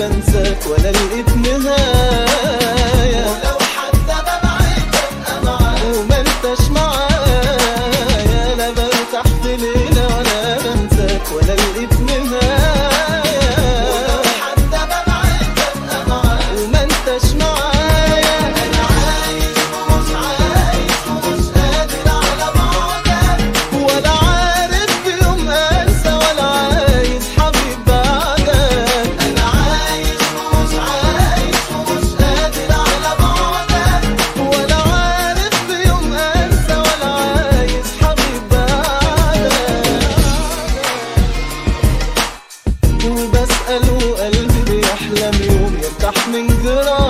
بنساك ولا لقيت نهاية ولو حتى ببعد ابقى معاك وما انتش معايا لا برتاح في ليلة ولا بنساك ولا لقيت نهاية ولو حتى ببعد ابقى معاك وما انتش معايا انا عايز ومش عايز ومش قادر على بعدك ولا عارف في يوم انسى ولا عايز حبيب بعدك انا عايز ومش عايز ومش قادر على بعدك ولا عارف في يوم انسى ولا عايز حبيب بعدك وبسأل وقلبي بيحلم يوم يرتاح من جراح